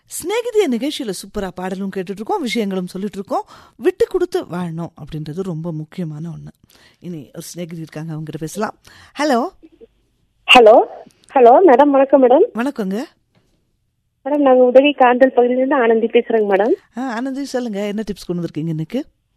ஸ்நேகிதிய நிகழ்ச்சியில் சூப்பராக பாடலும் கேட்டுட்டு இருக்கோம் விஷயங்களும் சொல்லிட்டு இருக்கோம் விட்டு கொடுத்து வாழணும் அப்படின்றது ரொம்ப முக்கியமான ஒன்று இனி ஒரு ஸ்நேகிதி இருக்காங்க அவங்ககிட்ட பேசலாம் ஹலோ ஹலோ ஹலோ மேடம் வணக்கம் மேடம் வணக்கங்க மேடம் நாங்க உதவி காந்தல் பகுதியிலிருந்து ஆனந்தி பேசுறேங்க மேடம் ஆ ஆனந்தி சொல்லுங்க என்ன டிப்ஸ் கொண்டு வந்திருக்கீங்க இன்னைக்கு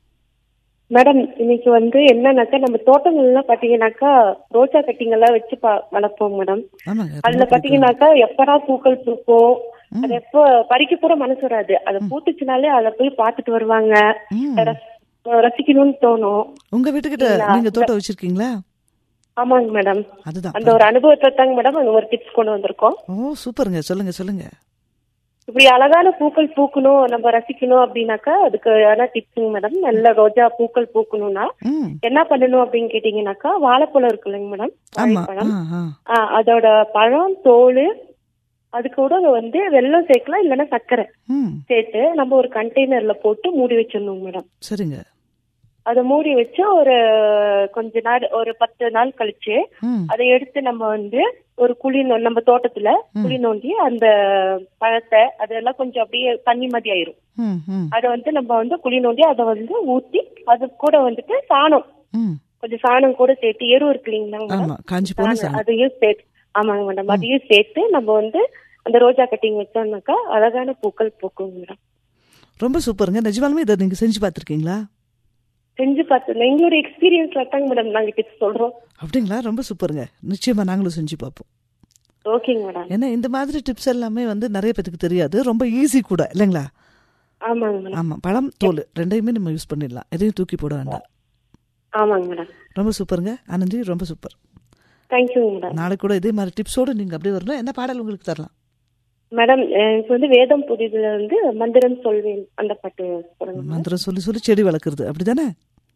மேடம் இன்னைக்கு வந்து என்னன்னாக்கா நம்ம தோட்டங்கள்லாம் பாத்தீங்கன்னாக்கா ரோஜா கட்டிங் எல்லாம் வச்சு பா- வளர்ப்போம் மேடம் ஆமாங்க அதுல ரொம்ப பாத்தீங்கன்னாக்கா எப்படா பூக்கள் பூக்கும் அது எப்போ பறிக்க கூட மனசு வராது அது பூத்துச்சுனாலே அதை போய் பார்த்துட்டு வருவாங்க ம். ரஸ்- ரசிக்கணும்னு தோணும் உங்க வீட்டுக்கிட்ட நீங்க தோட்டம் வச்சிருக்கீங்களா ஆமாங்க மேடம் அதுதான் அந்த ஒரு அனுபவத்தை தாங்க மேடம் அங்க ஒரு டிப்ஸ் கொண்டு வந்திருக்கோம் ஓ சூப்பருங்க சொல்லுங்க சொல்லுங்க இப்படி அழகான பூக்கள் பூக்கணும் நம்ம ரசிக்கணும் அப்படின்னாக்கா அதுக்கு என்ன டிப்ஸுங்க மேடம் நல்ல ரோஜா பூக்கள் பூக்கணும்னா ம் என்ன பண்ணணும் அப்படின்னு கேட்டீங்கன்னாக்கா வாழைப்பழம் இருக்கு இல்லைங்க மேடம் ஆமா வாழைப்பழம் ஆ ஆ ஆ, அதோட பழம் தோல் அது கூட வந்து வெல்லம் சேர்க்கலாம் இல்லைன்னா சர்க்கரை ம் சேர்த்து நம்ம ஒரு கண்டெய்னர்ல போட்டு மூடி வச்சிடணும் மேடம் சரிங்க அதை மூடி வச்சு ஒரு கொஞ்ச நாள் ஒரு பத்து நாள் கழிச்சு ம் அதை எடுத்து நம்ம வந்து ஒரு குழி நோ- நம்ம தோட்டத்துல குழி நோண்டி அந்த பழத்தை அதெல்லாம் கொஞ்சம் அப்படியே தண்ணி மாதிரி ஆயிரும் ம் ம் அதை வந்து நம்ம வந்து குழி நோண்டி அதை வந்து ஊத்தி அது கூட வந்துட்டு சாணம் ம் கொஞ்சம் சாணம் கூட சேர்த்து எரு இருக்கு இல்லைங்களா மேடம் ஆமா காஞ்சி போன சாணம், சாணம் அதையும் சேர்த்து ஆமாங்க மேடம் அதையும் சேர்த்து நம்ம வந்து அந்த ரோஜா கட்டிங் வச்சோம்னாக்கா அழகான பூக்கள் பூக்குங்க மேடம் ரொம்ப சூப்பருங்க நிஜமாலுமே இதை நீங்க செஞ்சு பார்த்திருக்கீங்களா செஞ்சு பார்த்து எங்களோட எக்ஸ்பீரியன்ஸ்ல தாங்க மேடம் நாங்க டிப்ஸ் சொல்றோம் அப்படிங்களா ரொம்ப சூப்பருங்க நிச்சயமா நாங்களும் செஞ்சு பார்ப்போம் ஓகேங்க மேடம் ஏன்னா இந்த மாதிரி டிப்ஸ் எல்லாமே வந்து நிறைய பேத்துக்கு தெரியாது ரொம்ப ஈஸி கூட இல்லைங்களா ஆமாங்க மேடம் ஆமா பழம் தோல் ரெண்டையுமே நம்ம யூஸ் பண்ணிடலாம் எதையும் தூக்கி போட வேண்டாம் ஆமாங்க மேடம் ரொம்ப சூப்பருங்க ஆனந்தி ரொம்ப சூப்பர் தேங்க்யூங்க மேடம் நாளைக்கு கூட இதே மாதிரி டிப்ஸோடு நீங்க அப்படியே வரணும் என்ன பாடல் உங்களுக்கு தரலாம் மேடம் எனக்கு வந்து வேதம் புதிதுல வந்து மந்திரம் சொல்வேன் அந்த பாட்டு போடுங்க மேடம். மந்திரம் சொல்லி சொல்லி செடி வளர்க்குறது அப்படிதானே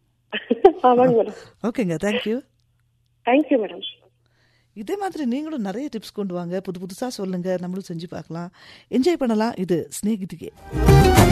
ஆமாங்க மேடம் ஓகேங்க தேங்க்யூ தேங்க்யூ மேடம் இதே மாதிரி நீங்களும் நிறைய டிப்ஸ் கொண்டு வாங்க புது புதுசாக சொல்லுங்க நம்மளும் செஞ்சு பார்க்கலாம் என்ஜாய் பண்ணலாம் இது ஸ்நேகிதிகே